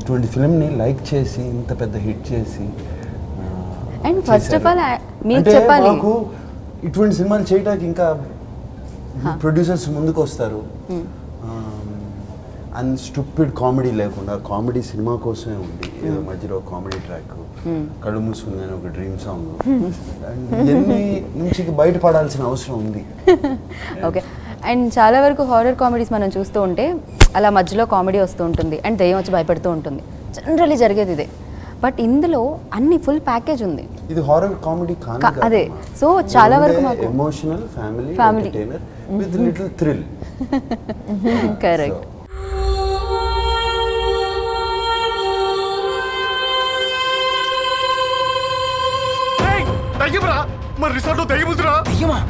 ఇటువంటి ఫిల్మ్ని లైక్ చేసి ఇంత పెద్ద హిట్ చేసి ఆ, And first of చేశారు. all, I- మీకు అంటే చెప్పాలి. మాకు ఇటువంటి సినిమాలు చేయడానికి ఇంకా ప్రొడ్యూసర్స్ ముందుకు వస్తారు అండ్ స్టూపిడ్ కామెడీ లేకుండా కామెడీ సినిమా కోసమే ఉంది ఏదో మధ్యలో కామెడీ ట్రాక్ కళ్ళు మూసుకుందని ఒక డ్రీమ్ సాంగ్ అండ్ ఇవన్నీ నుంచి బయటపడాల్సిన అవసరం ఉంది ఓకే అండ్ చాలా వరకు హారర్ కామెడీస్ మనం చూస్తూ ఉంటే అలా మధ్యలో కామెడీ వస్తూ ఉంటుంది అండ్ దెయ్యం వచ్చి భయపెడుతూ ఉంటుంది జనరలీ జరిగేది ఇదే బట్ ఇందులో అన్ని ఫుల్ ప్యాకేజ్ ఉంది ఇది హారర్ కామెడీ కాని కా- అదే. So, చాలా వరకు మాకు- emotional family Family. Entertainer with little thrill correct దయ్యం రా మన రిసార్ట్ లో దయ్యం ఉందిరా